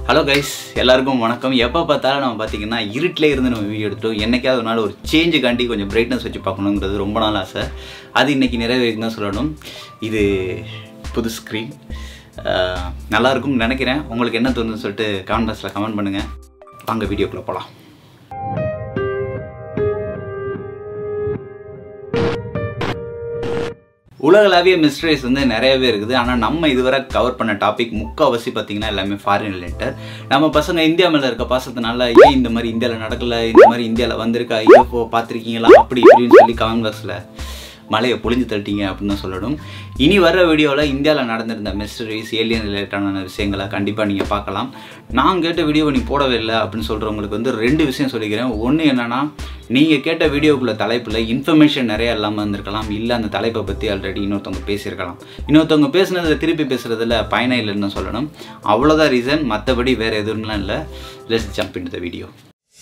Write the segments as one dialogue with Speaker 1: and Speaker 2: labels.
Speaker 1: hello guys எல்லாருக்கும் வணக்கம் எப்போ பார்த்தாலும் நம்ம பார்த்தீங்கன்னா இருட்டில் இருந்து நம்ம வீடியோ எடுத்தோம் என்னைக்காவது ஒரு நாள் ஒரு சேஞ்சுக்காண்டி கொஞ்சம் பிரைட்னஸ் வச்சு பார்க்கணுங்கிறது ரொம்ப நாள் ஆசை அது இன்னைக்கு நிறைவேறிக்கு தான் சொல்லணும் இது புது ஸ்க்ரீன் நல்லா இருக்கும்னு நினைக்கிறேன் உங்களுக்கு என்ன தோணுதுன்னு சொல்லிட்டு கமெண்ட் பாக்ஸில் கமெண்ட் பண்ணுங்கள் வாங்க வீடியோக்குள்ளே போகலாம் உலகளாவிய மிஸ்ட்ரிஸ் வந்து நிறையவே இருக்குது ஆனால் நம்ம இதுவரை கவர் பண்ண டாபிக் முக்கால்வாசி பார்த்தீங்கன்னா எல்லாமே ஃபாரின் ரிலேட்டட் நம்ம பசங்க இந்தியா மேலே இருக்க பாசத்தினால ஏன் இந்த மாதிரி இந்தியாவில் நடக்கல இந்த மாதிரி இந்தியாவில் வந்திருக்கா ஐயோ பார்த்துருக்கீங்களா அப்படி இப்படின்னு சொல்லி கமெண்ட் பாக்ஸில் மலையை பொழிஞ்சு தட்டிங்க அப்படின்னு தான் சொல்லணும் இனி வர்ற வீடியோவில் இந்தியாவில் நடந்திருந்த மிஸ்டரிஸ் ஏலியன் ரிலேட்டடான விஷயங்களை கண்டிப்பாக நீங்கள் பார்க்கலாம் நான் கேட்ட வீடியோவை நீ போடவே இல்லை அப்படின்னு சொல்கிறவங்களுக்கு வந்து ரெண்டு விஷயம் சொல்லிக்கிறேன் ஒன்று என்னென்னா நீங்கள் கேட்ட வீடியோக்குள்ள தலைப்பில் இன்ஃபர்மேஷன் நிறைய இல்லாமல் இருந்திருக்கலாம் இல்லை அந்த தலைப்பை பற்றி ஆல்ரெடி இன்னொருத்தவங்க பேசியிருக்கலாம் இன்னொருத்தவங்க பேசுனதில் திருப்பி பேசுகிறதுல பயணம் இல்லைன்னு தான் சொல்லணும் அவ்வளோதான் ரீசன் மற்றபடி வேறு எதுவும்லாம் இல்லை let's jump in the video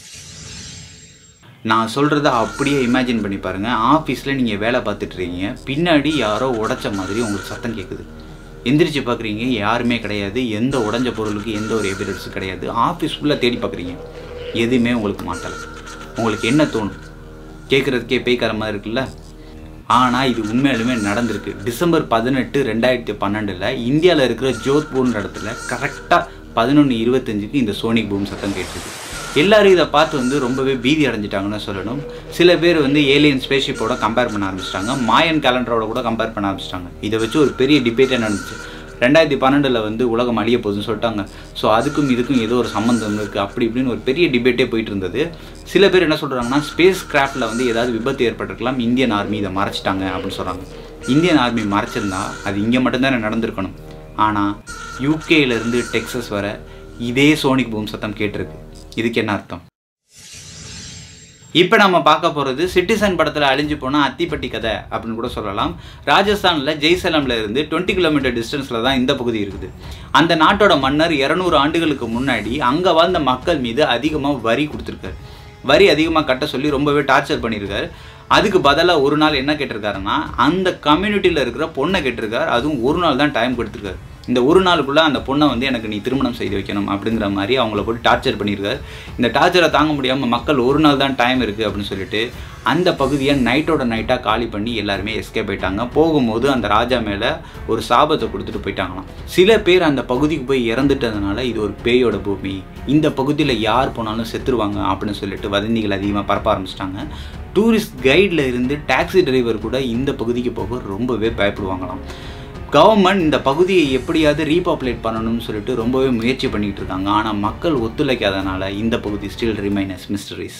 Speaker 1: நான் சொல்கிறத அப்படியே இமேஜின் பண்ணி பாருங்கள் ஆஃபீஸில் நீங்கள் வேலை பார்த்துட்டு இருக்கீங்க பின்னாடி யாரோ உடைச்ச மாதிரி உங்களுக்கு சத்தம் கேட்குது எந்திரிச்சு பார்க்குறீங்க யாருமே கிடையாது எந்த உடஞ்ச பொருளுக்கு எந்த ஒரு எவிடன்ஸும் கிடையாது ஆஃபீஸ் ஃபுல்லாக தேடி பார்க்குறீங்க எதுவுமே உங்களுக்கு மாட்டலை உங்களுக்கு என்ன தோணும் கேட்குறதுக்கே பேய்க்கார மாதிரி இருக்குல்ல ஆனால் இது உண்மையாலுமே நடந்திருக்கு டிசம்பர் பதினெட்டு ரெண்டாயிரத்தி பன்னெண்டில் இந்தியாவில் இருக்கிற ஜோத்பூர்ன்ற இடத்துல கரெக்டாக பதினொன்று இருபத்தஞ்சுக்கு இந்த சோனிக் பூம் சத்தம் கேட்டிருக்கு எல்லாரும் இதை பார்த்து வந்து ரொம்பவே பீதி அடைஞ்சிட்டாங்கன்னு சொல்லணும் சில பேர் வந்து ஏலியன் ஸ்பேஸ்ஷிப்போட கம்பேர் பண்ண ஆரம்பிச்சிட்டாங்க மாயன் கேலண்டரோட கூட கம்பேர் பண்ண ஆரம்பிச்சிட்டாங்க இதை வச்சு ஒரு பெரிய டிபேட்டே நடந்துச்சு ரெண்டாயிரத்தி பன்னெண்டில் வந்து உலகம் அழிய போகுதுன்னு சொல்லிட்டாங்க ஸோ அதுக்கும் இதுக்கும் ஏதோ ஒரு சம்மந்தம் இருக்குது அப்படி இப்படின்னு ஒரு பெரிய டிபேட்டே போயிட்டு இருந்தது சில பேர் என்ன சொல்கிறாங்கன்னா ஸ்பேஸ் கிராஃப்டில் வந்து ஏதாவது விபத்து ஏற்பட்டிருக்கலாம் இந்தியன் ஆர்மி இதை மறைச்சிட்டாங்க அப்படின்னு சொல்கிறாங்க இந்தியன் ஆர்மி மறைச்சிருந்தா அது இங்கே மட்டும்தானே நடந்திருக்கணும் ஆனால் யூகேலேருந்து டெக்ஸஸ் வர இதே சோனிக் பூம் சத்தம் கேட்டிருக்கு இதுக்கு என்ன அர்த்தம் இப்போ நம்ம பார்க்க போகிறது சிட்டிசன் படத்தில் அழிஞ்சு போன அத்திப்பட்டி கதை அப்படின்னு கூட சொல்லலாம் ராஜஸ்தானில் ஜெய்சலமில் இருந்து டுவெண்ட்டி கிலோமீட்டர் டிஸ்டன்ஸில் தான் இந்த பகுதி இருக்குது அந்த நாட்டோட மன்னர் இரநூறு ஆண்டுகளுக்கு முன்னாடி அங்கே வாழ்ந்த மக்கள் மீது அதிகமாக வரி கொடுத்துருக்காரு வரி அதிகமாக கட்ட சொல்லி ரொம்பவே டார்ச்சர் பண்ணியிருக்காரு அதுக்கு பதிலாக ஒரு நாள் என்ன கேட்டிருக்காருன்னா அந்த கம்யூனிட்டியில் இருக்கிற பொண்ணை கேட்டிருக்காரு அதுவும் ஒரு நாள் தான் டைம் கொடுத்துருக்காரு இந்த ஒரு நாளுக்குள்ளே அந்த பொண்ணை வந்து எனக்கு நீ திருமணம் செய்து வைக்கணும் அப்படிங்கிற மாதிரி அவங்கள போட்டு டார்ச்சர் பண்ணியிருக்காரு இந்த டார்ச்சரை தாங்க முடியாமல் மக்கள் ஒரு நாள் தான் டைம் இருக்குது அப்படின்னு சொல்லிட்டு அந்த பகுதியை நைட்டோட நைட்டாக காலி பண்ணி எல்லாருமே எஸ்கேப் போயிட்டாங்க போகும்போது அந்த ராஜா மேலே ஒரு சாபத்தை கொடுத்துட்டு போயிட்டாங்களாம் சில பேர் அந்த பகுதிக்கு போய் இறந்துட்டதுனால இது ஒரு பேயோட பூமி இந்த பகுதியில் யார் போனாலும் செத்துருவாங்க அப்படின்னு சொல்லிட்டு வதந்திகள் அதிகமாக பரப்ப ஆரம்பிச்சிட்டாங்க டூரிஸ்ட் கைடில் இருந்து டாக்ஸி டிரைவர் கூட இந்த பகுதிக்கு போக ரொம்பவே பயப்படுவாங்களாம் கவர்மெண்ட் இந்த பகுதியை எப்படியாவது ரீபாப்புலேட் பண்ணணும்னு சொல்லிட்டு ரொம்பவே முயற்சி பண்ணிட்டு இருக்காங்க ஆனால் மக்கள் ஒத்துழைக்காதனால இந்த பகுதி ஸ்டில் ரிமைனஸ் மிஸ்டரிஸ்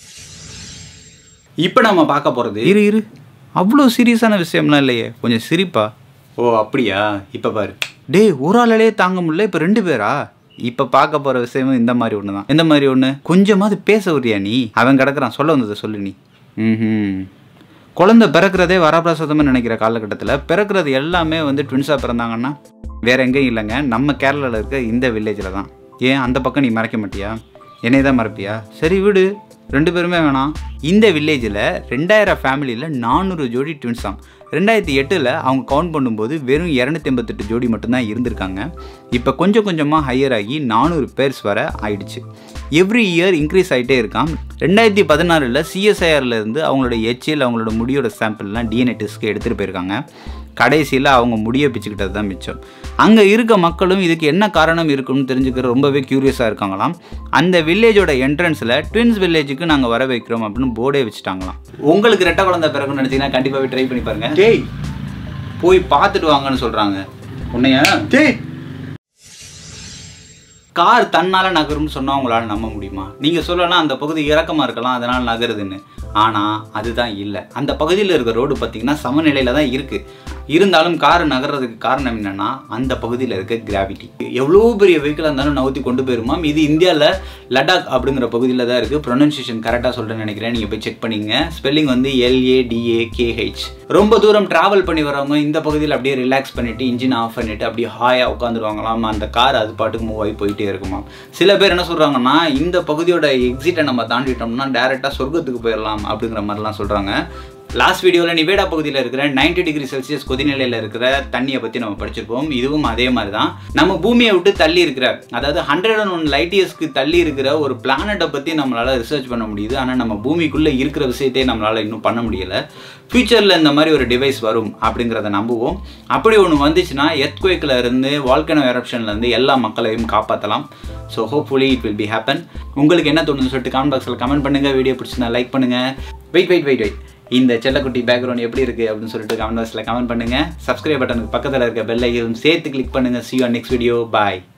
Speaker 1: இப்போ நம்ம பார்க்க போகிறது இரு இரு அவ்வளோ சீரியஸான விஷயம்லாம் இல்லையே கொஞ்சம் சிரிப்பா ஓ அப்படியா இப்போ பாரு டேய் ஒரு ஆளாலே தாங்க முடியல இப்போ ரெண்டு பேரா இப்போ பார்க்க போகிற விஷயமும் இந்த மாதிரி ஒன்று தான் எந்த மாதிரி ஒன்று கொஞ்சமாவது பேச வரியா நீ அவன் கிடக்குறான் சொல்ல வந்ததை சொல்லு நீ ம் குழந்தை பிறக்கிறதே வரப்பிரசாதமாக நினைக்கிற காலகட்டத்தில் பிறக்கிறது எல்லாமே வந்து ட்வின்ஸாக பிறந்தாங்கன்னா வேற எங்கேயும் இல்லைங்க நம்ம கேரளாவில் இருக்க இந்த வில்லேஜில் தான் ஏன் அந்த பக்கம் நீ மறைக்க மாட்டியா என்னை தான் மறைப்பியா சரி விடு ரெண்டு பேருமே வேணாம் இந்த வில்லேஜில் ரெண்டாயிரம் ஃபேமிலியில் நானூறு ஜோடி ட்வின்ஸ் தான் ரெண்டாயிரத்தி எட்டில் அவங்க கவுண்ட் பண்ணும்போது வெறும் இரநூத்தி எண்பத்தெட்டு ஜோடி மட்டும்தான் இருந்திருக்காங்க இப்போ கொஞ்சம் கொஞ்சமாக ஹையர் ஆகி நானூறு பேர்ஸ் வர ஆயிடுச்சு எவ்ரி இயர் இன்க்ரீஸ் ஆகிட்டே இருக்கான் ரெண்டாயிரத்தி பதினாறில் சிஎஸ்ஐஆர்லேருந்து அவங்களோட எச்சிஎல் அவங்களோட முடியோட சாம்பிள்லாம் டிஎன்ஏ டெஸ்ட்க்கு எடுத்துகிட்டு போயிருக்காங்க கடைசியில் அவங்க முடியை பிச்சுக்கிட்டது தான் மிச்சம் அங்கே இருக்க மக்களும் இதுக்கு என்ன காரணம் இருக்குன்னு தெரிஞ்சுக்கிற ரொம்பவே க்யூரியஸாக இருக்காங்களாம் அந்த வில்லேஜோட என்ட்ரன்ஸில் ட்வின்ஸ் வில்லேஜுக்கு நாங்கள் வர வைக்கிறோம் அப்படின்னு போர்டே வச்சுட்டாங்களாம் உங்களுக்கு ரெட்டை குழந்தை பிறகுன்னு நினச்சிங்கன்னா கண்டிப்பாகவே ட்ரை பண்ணி பாருங்க
Speaker 2: டேய்
Speaker 1: போய் பார்த்துட்டு வாங்கன்னு சொல்கிறாங்க உன்னைய
Speaker 2: டேய்
Speaker 1: கார் தன்னால் நகரும்னு சொன்னால் உங்களால் நம்ப முடியுமா நீங்கள் சொல்லலாம் அந்த பகுதி இறக்கமாக இருக்கலாம் அதனால் நகருதுன்னு ஆனால் அதுதான் இல்லை அந்த பகுதியில் இருக்க ரோடு பார்த்தீங்கன்னா சமநிலையில் தான் இருக்குது இருந்தாலும் கார் நகர்றதுக்கு காரணம் என்னென்னா அந்த பகுதியில் இருக்க கிராவிட்டி எவ்வளோ பெரிய வெஹிக்கிளாக இருந்தாலும் நவுத்தி கொண்டு போயிருமாம் இது இந்தியாவில் லடாக் அப்படிங்கிற பகுதியில் தான் இருக்குது ப்ரொனன்சியேஷன் கரெக்டாக சொல்கிறேன்னு நினைக்கிறேன் நீங்கள் போய் செக் பண்ணிங்க ஸ்பெல்லிங் வந்து எல்ஏடிஏ கேஹெச் ரொம்ப தூரம் ட்ராவல் பண்ணி வரவங்க இந்த பகுதியில் அப்படியே ரிலாக்ஸ் பண்ணிவிட்டு இன்ஜின் ஆஃப் பண்ணிவிட்டு அப்படியே ஹாயாக உட்காந்துருவாங்களாம் அந்த கார் அது பாட்டுக்கு மூவ் ஆகி போயிட்டே இருக்குமா சில பேர் என்ன சொல்கிறாங்கன்னா இந்த பகுதியோட எக்ஸிட்டை நம்ம தாண்டிட்டோம்னா டேரெக்டாக சொர்க்கத்துக்கு போயிடலாம் அப்படிங்கிற மாதிரிலாம் சொல்கிறாங்க லாஸ்ட் வீடியோவில் நிவேடா பகுதியில் இருக்கிற 90 டிகிரி செல்சியஸ் கொதிநிலையில் இருக்கிற தண்ணியை பற்றி நம்ம படிச்சிருப்போம் இதுவும் அதே மாதிரி தான் நம்ம பூமியை விட்டு தள்ளி இருக்கிற அதாவது ஹண்ட்ரட் அண்ட் ஒன் லைட் இயர்ஸ்க்கு தள்ளி இருக்கிற ஒரு பிளானட்டை பற்றி நம்மளால் ரிசர்ச் பண்ண முடியுது ஆனால் நம்ம பூமிக்குள்ளே இருக்கிற விஷயத்தையே நம்மளால் இன்னும் பண்ண முடியலை ஃப்யூச்சரில் இந்த மாதிரி ஒரு டிவைஸ் வரும் அப்படிங்கிறத நம்புவோம் அப்படி ஒன்று வந்துச்சுன்னா எர்த்குவேக்கில் இருந்து வால்கனோ எரப்ஷன்ல இருந்து எல்லா மக்களையும் காப்பாற்றலாம் so hopefully it will be happen உங்களுக்கு என்ன தோணுதுன்னு சொல்லிட்டு கமெண்ட் பாக்ஸில் கமெண்ட் பண்ணுங்கள் வீடியோ பிடிச்சிருந்தா லைக் பண்ணுங்கள் வெயிட் வெயிட் வெயிட் வெயிட் இந்த செல்லக்குட்டி பேக்ரவுண்ட் எப்படி இருக்குது அப்படின்னு சொல்லிட்டு கமெண்ட் பாக்ஸில் கமெண்ட் பண்ணுங்கள் சப்ஸ்கிரைப் பட்டனுக்கு பக்கத்தில் இருக்க பெல் ஐயும் சேர்த்து கிளிக் பண்ணுங்கள் see you next video bye